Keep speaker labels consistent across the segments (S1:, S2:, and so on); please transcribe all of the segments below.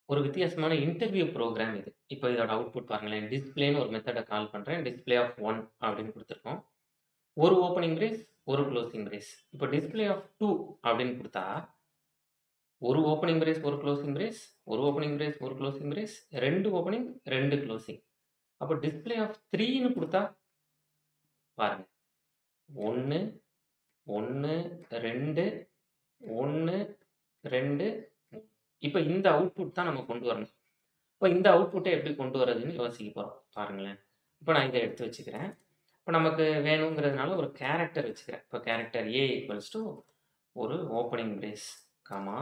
S1: ஒரு வித்தியாசமான interview program இது. இப்ப இதோட அவுட்புட் பாருங்களேன். டிஸ்ப்ளேன்னு ஒரு மெத்தட கால் பண்றேன். டிஸ்ப்ளே ஆஃப் 1 அப்படின்னு குடுத்துருக்கோம். ஒரு ஓப்பனிங் பிரேஸ், ஒரு குளோசிங் பிரேஸ். இப்ப டிஸ்ப்ளே ஆஃப் 2 அப்படின்னு குடுத்தா, ஒரு ஓப்பனிங் பிரேஸ், ஒரு குளோசிங் பிரேஸ், ஒரு ஓப்பனிங் பிரேஸ், ஒரு குளோசிங் பிரேஸ், 2 ஓப்பனிங், 2 குளோசிங். அப்ப டிஸ்ப்ளே ஆஃப் 3ன்னு குடுத்தா பாருங்க. 1, 1, 2, 1, 2 இப்ப இந்த அவுட்புட் தான் நம்ம கொண்டு வரணும். இப்ப இந்த அவுட்புட்ட எப்படி கொண்டு வரதுன்னு யோசிக்க போறோம். பாருங்களேன். இப்ப நான் இத எடுத்து வச்சுக்கிறேன். இப்ப நமக்கு வேணுங்கிறதுனால ஒரு கேரக்டர் வச்சுக்கிறேன். இப்ப கேரக்டர் A ஈக்குவல்ஸ் டூ ஒரு opening brace, comma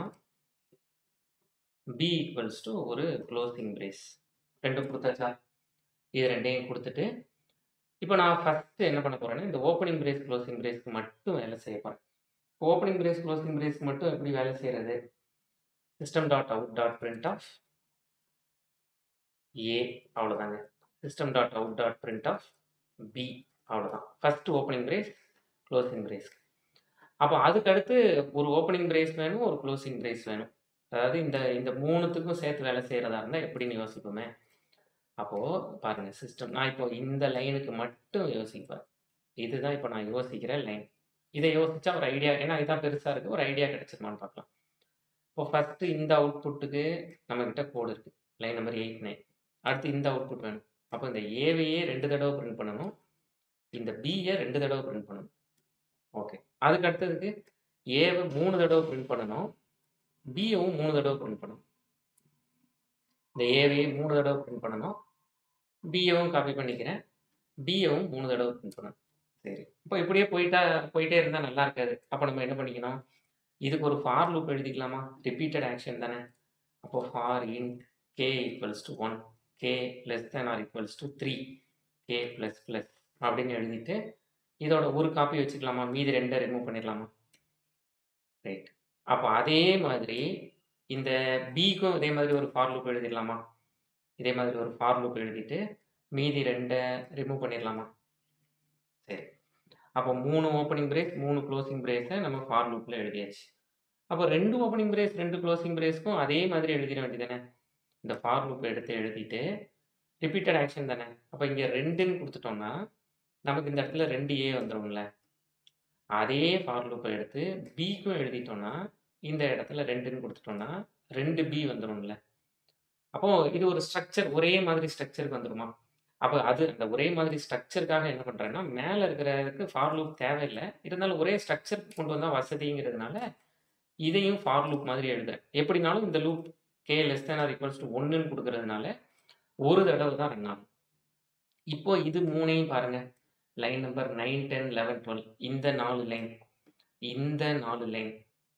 S1: B equals to ஒரு குளோசிங் பிரேஸ். 2 குடுத்தாச்சா? இது 2யும் குடுத்துட்டு, இப்ப நான் ஃபர்ஸ்ட் என்ன பண்ண போறேன்னா, இந்த ஓப்பனிங் பிரேஸ், குளோசிங் பிரேஸ்க்கு மட்டும் வேலை செய்ய போறேன். ஓப்பனிங் பிரேஸ், குளோசிங் பிரேஸ்க்கு மட்டும் எப்படி வேலை செய்றது? System dot out dot print of A அவ்வளோதாங்க. System dot out dot print of B அவ்வளோதான். First opening brace, closing brace. அப்ப அதுக்கு அடுத்து ஒரு ஓப்பனிங் பிரேஸ் வேணும், ஒரு குளோசிங் பிரேஸ் வேணும். அதாவது இந்த இந்த 3த்துக்கும் சேர்த்து வேலை செய்றதா இருந்தா எப்படின்னு யோசிப்போமே. அப்போ பாருங்க சிஸ்டம் நான் இப்போ இந்த லைனுக்கு மட்டும் யோசிக்க போறேன். இதுதான் இப்ப நான் யோசிக்கிற லைன். இத யோசிச்சா ஒரு ஐடியா ஏன்னா இதான் பெருசா இருக்கு. ஒரு ஐடியா கிடைச்சிருமான்னு பார்க்கலாம். இப்போ ஃபர்ஸ்ட் இந்த அவுட்புட்டுக்கு நம்மகிட்ட கோடு இருக்கு. Line number 8, 9. அடுத்து இந்த அவுட்புட் வேணும். அப்ப இந்த ஏவையே 2 தடவ பிரிண்ட் பண்ணணும். இந்த பிய 2 தடவ பிரிண்ட் பண்ணணும். ஓகே. அதுக்கு அடுத்ததுக்கு ஏவ 3 தடவ பிரிண்ட் பண்ணணும். பியவும் 3 தடவ பிரிண்ட் பண்ணணும். இந்த ஏவையே 3 தடவ பிரிண்ட் பண்ணணும். பியவும் காப்பி பண்ணிக்கிறேன். பியவும் 3 தடவ பிரிண்ட் பண்ணணும். சரி. இப்ப இப்படியே போயிட்டா போயிட்டே இருந்தா நல்லா இருக்காது. அப்ப நம்ம என்ன பண்ணிக்கணும்? இதுக்கு ஒரு ஃபார் லூப் எழுதிக்கலாமா? ரிப்பீட்டட் ஆக்ஷன் தானே. அப்போ for int k equals to 1, k less than or equals to 3, k plus plus அப்படின்னு எழுதிட்டு, இதோட ஒரு காப்பி வச்சுக்கலாமா? மீதி 2 ரிமூவ் பண்ணிடலாமா? ரைட். அப்ப அதே மாதிரி இந்த பிக்கும் இதே மாதிரி ஒரு ஃபார் லூப் எழுதிடலாமா? இதே மாதிரி ஒரு ஃபார் லூப் எழுதிட்டு, மீதி 2 ரிமூவ் பண்ணிடலாமா? சரி. அப்போ 3 ஓப்பனிங் பிரேஸ், 3 குளோசிங் பிரேஸ நம்ம ஃபார் லூப்ல எழுதியாச்சு. அப்போ 2 ஓப்பனிங் பிரேஸ், 2 குளோசிங் பிரேஸ்க்கும் அதே மாதிரி எழுதிட வேண்டியதுதானே. இந்த ஃபார் லூப் எடுத்து எழுதிட்டு, ரிப்பீட்டட் ஆக்ஷன் தானே. அப்ப இங்க 2ன்னு குடுத்துட்டோம்னா, நமக்கு இந்த இடத்துல 2a வந்துரும்ல. அதே ஃபார் லூப்ப எடுத்து பிக்கும் எழுதிட்டோம்னா, இந்த இடத்துல 2ன்னு குடுத்துட்டோம்னா, 2b வந்துரும்ல. அப்போ இது ஒரு ஸ்ட்ரக்சர் ஒரே மாதிரி ஸ்ட்ரக்சருக்கு வந்துருமா? அப்ப அது அந்த ஒரே மாதிரி ஸ்ட்ரக்சர்க்காக என்ன பண்றேன்னா, மேல இருக்கிறதுக்கு ஃபார் லூப் தேவையில்ல. இருந்தாலும் ஒரே ஸ்ட்ரக்சர் கொண்டு வந்தா வசதிங்கிறதுனால, இதையும் ஃபார் லூப் மாதிரி எழுதுறேன். எப்படினாலும் இந்த loop k less than or equals to 1ன்னு குடுக்கிறதுனால, ஒரு தடவ தான் ரன் ஆகும். இப்போ இது 3யும் பாருங்க. லைன் நம்பர் 9, 10, 11, 12 இந்த 4 லைன். இந்த 4 லைன்.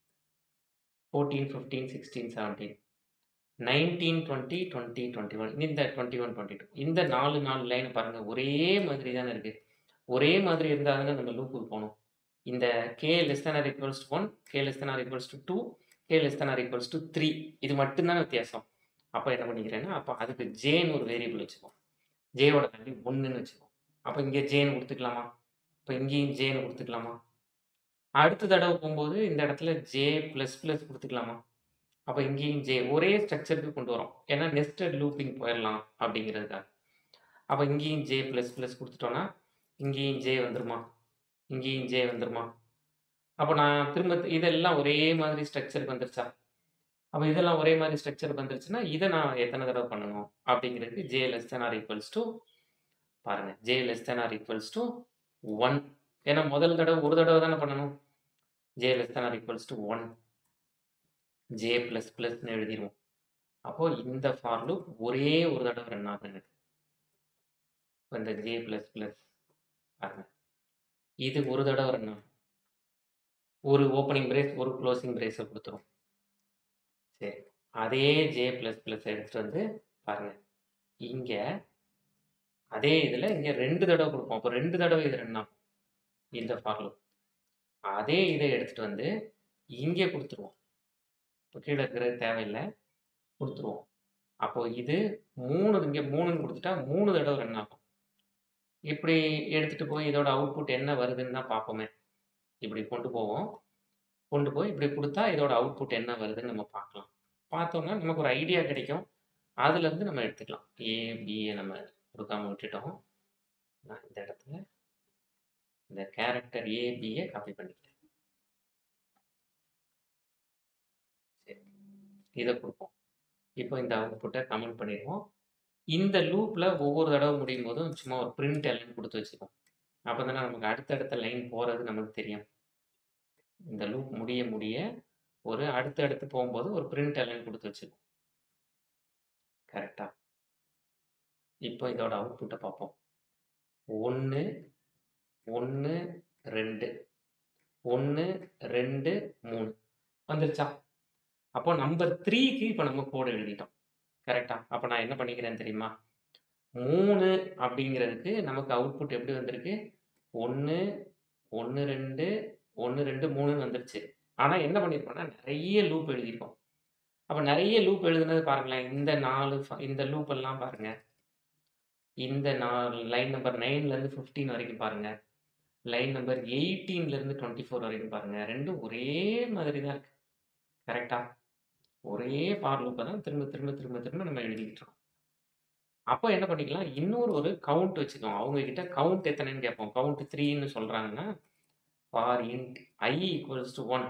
S1: 14, 15, 16, 17. 19, 20, 20, 21 இந்த 21, 22 இந்த 4, 4 லைன் பாருங்க. ஒரே மாதிரி தானே இருக்கு. ஒரே மாதிரி இருந்தா தானே நம்ம லூப்புக்கு போணும். இந்த k less than or equals to 1, k less than or equals to 2, k less than or equals to 3 இது மட்டும் தானே வித்தியாசம். அப்ப என்ன பண்ணிக்கிறேன்னா, அப்ப அதுக்கு jன்னு ஒரு வேரியபிள் வச்சுக்குவோம். jயோட வேல்யூ 1ன்னு வச்சுக்குவோம். அப்ப இங்க jன்னு குடுத்துக்கலாமா? இப்ப இங்கேயும் jன்னு குடுத்துக்கலாமா? அடுத்த தடவ போம்போது இந்த இடத்துல j பிளஸ் பிளஸ் குடுத்துக்கலாமா? அப்ப இங்கேயும் j ஒரே ஸ்ட்ரக்சருக்கு கொண்டு வரோம். ஏன்னா நெஸ்டட் லூப்பிங் போயிரலாம் அப்படிங்கிறதுக்காக. அப்ப இங்கேயும் j பிளஸ் பிளஸ் குடுத்துட்டோம்னா, இங்கேயும் j வந்துருமா? இங்கேயும் j வந்துருமா? அப்ப நான் திரும்ப இதெல்லாம் ஒரே மாதிரி ஸ்ட்ரக்சருக்கு வந்துருச்சா? அப்ப இதெல்லாம் ஒரே மாதிரி ஸ்ட்ரக்சருக்கு வந்துருச்சுன்னா, இத நான் எத்தன தடவ பண்ணணும்? அப்படிங்கிறதுக்கு j less than or equals to பாருங்க. j less than or equals to 1 ஏன்னா முதல் தடவ ஒரு தடவ தானே பண்ணணும். j less than or equals to 1 j plus பிளஸ்ன்னு எழுதிருவோம். அப்போ இந்த ஃபார் லூப் ஒரே ஒரு தடவ ரன் ஆகுது. இப்ப இந்த j பிளஸ் பிளஸ் பாருங்க. இது ஒரு தடவ ரன் ஆகும். ஒரு ஓப்பனிங் பிரேஸ், ஒரு குளோசிங் பிரேஸ குடுத்துரும். சரி. அதே j பிளஸ் பிளஸ் எடுத்துட்டு வந்து பாருங்க. இங்க அதே இதுல இங்க 2 தடவ குடுப்போம். அப்ப 2 தடவ இது ரன் ஆகும். இந்த ஃபார் லூப். அதே இத எடுத்துட்டு வந்து இங்க குடுத்துருவோம். இப்ப கீழ இருக்கிறது தேவையில்ல. குடுத்துருவோம். அப்போ இது 3 இங்க 3ன்னு குடுத்துட்டா 3 தடவ ரன் ஆகும். இப்படி எடுத்துட்டு போய் இதோட அவுட்புட் என்ன வருதுன்னு தான் பார்ப்போமே. இப்படி கொண்டு போவோம். கொண்டு போய் இப்படி குடுத்தா இதோட அவுட்புட் என்ன வருதுன்னு நம்ம பார்க்கலாம். பார்த்தோம்னா நமக்கு ஒரு ஐடியா கிடைக்கும். அதுலேருந்து நம்ம எடுத்துக்கலாம். ஏ, பிய நம்ம குடுக்காம விட்டுட்டோம். நான் இந்த இடத்துல இந்த கேரக்டர் ஏ, பிய காப்பி பண்ணிக்கிறேன். சரி. இத குடுப்போம். இப்போ இந்த அவுட்புட்ட கமெண்ட் பண்ணிருவோம். இந்த லூப்ல ஒவ்வொரு தடவ முடியும்போதும் சும்மா ஒரு பிரிண்ட் எல்ன் குடுத்து வச்சுக்குவோம். அப்பதானே நமக்கு அடுத்தடுத்த லைன் போறது நமக்கு தெரியும். இந்த லூப் முடிய முடிய ஒரு அடுத்து அடுத்து போம்போது ஒரு பிரிண்ட் எல்ன் குடுத்து வச்சுக்குவோம். கரெக்ட்டா? இப்போ இதோட அவுட்புட்ட பார்ப்போம். 1 1 2 1 2 3 வந்துருச்சா? அப்போ நம்பர் 3க்கு இப்ப நம்ம கோடு எழுதிட்டோம். கரெக்ட்டா? அப்ப நான் என்ன பண்ணிக்கிறேன் தெரியுமா? 3 அப்படிங்கிறதுக்கு நமக்கு அவுட்புட் எப்படி வந்திருக்கு? 1 1 2 1 2 3ன்னு வந்துருச்சு. ஆனா என்ன பண்ணியிருக்கோம்னா, நெறைய லூப் எழுதியிருக்கோம். அப்ப நெறைய லூப் எழுதுனது பாருங்களேன். இந்த 4 ஃப இந்த லூப் எல்லாம் பாருங்க. இந்த நால் லைன் நம்பர் 9லருந்து 15 வரைக்கும் பாருங்க. லைன் நம்பர் 18லருந்து 24 வரைக்கும் பாருங்க. 2ம் ஒரே மாதிரி தான் இருக்கு. கரெக்ட்டா? ஒரே ஃபார் லூப்ப தான் திரும்ப திரும்ப திரும்ப திரும்ப நம்ம எழுதிக்கிட்டு இருக்கோம். அப்போ என்ன பண்ணிக்கலாம், இன்னொரு ஒரு கவுண்ட் வச்சுக்குவோம். அவங்க கிட்ட கவுண்ட் எத்தனைன்னு கேட்போம். கவுண்ட் 3ன்னு சொல்றாங்கன்னா, for int i equals to 1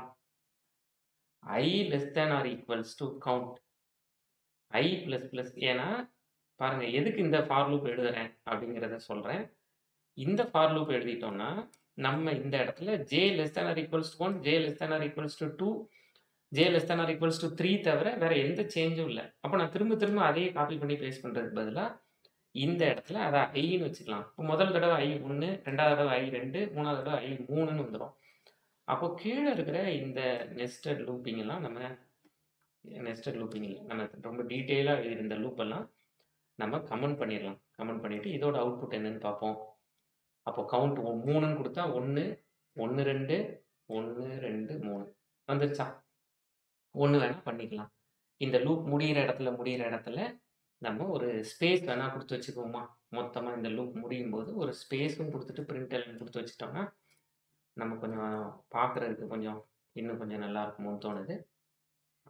S1: i less than or equals to count i plus plus ஏன்னா, பாருங்க எதுக்கு இந்த ஃபார் லூப் எழுதுறேன் அப்படிங்கிறத சொல்றேன். இந்த ஃபார் லூப் எழுதிட்டோம்னா, நம்ம இந்த இடத்துல j less than or equals to 1 j less than or equals to 2 j less than or equals to 3 தவிர வேற எந்த சேஞ்சும் இல்ல. அப்ப நான் திரும்ப திரும்ப அதையே காப்பி பண்ணி பேஸ்ட் பண்றதுக்கு பதிலா, இந்த இடத்துல அத iன்னு வச்சுக்கலாம். இப்ப முதல் தடவ i 1 2வது தடவ i 2 3வது தடவ i 3ன்னு வந்துரும். அப்போ கீழ இருக்கிற இந்த நெஸ்டட் லூப்பிங் எல்லாம் நம்ம நெஸ்டட் லூப்பிங் இல்ல. நம்ம ரொம்ப டீட்டெயிலா எழுதியிருந்த லூப் எல்லாம் நம்ம கமெண்ட் பண்ணிறலாம். கமெண்ட் பண்ணிட்டு இதோட அவுட்புட் என்னன்னு பார்ப்போம். அப்போ கவுண்ட் 3ன்னு குடுத்தா 1 1 2 1 2 3 வந்துருச்சா? 1 வேணா பண்ணிக்கலாம். இந்த லூப் முடியிற இடத்துல முடியிற இடத்துல நம்ம ஒரு ஸ்பேஸ் வேணா குடுத்து வச்சுக்குவோமா? மொத்தமா இந்த லூப் முடியும்போது ஒரு ஸ்பேஸும் குடுத்துட்டு பிரிண்ட் எல்ன் குடுத்து வச்சுட்டோம்னா, நம்ம கொஞ்சம் பார்க்கறதுக்கு கொஞ்சம் இன்னும் கொஞ்சம் நல்லா இருக்குமோன்னு தோணுது. ஆ.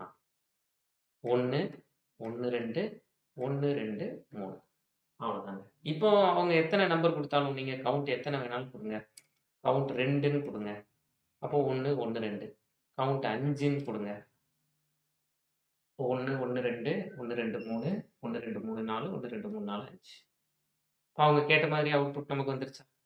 S1: 1 1 2 1 2 3 அவ்வளோதாங்க. இப்போ அவங்க எத்தனை நம்பர் குடுத்தாலும் நீங்க கவுண்ட் எத்தனை வேணாலும் குடுங்க. கவுண்ட் 2ன்னு குடுங்க. அப்போ 1 1 2 கவுண்ட் 5ன்னு குடுங்க. 1 1 2 1 2 3 1 2 3 4 1 2 3 4 5 இப்ப அவங்க கேட்ட மாதிரி அவுட்புட் நமக்கு வந்துருச்சா?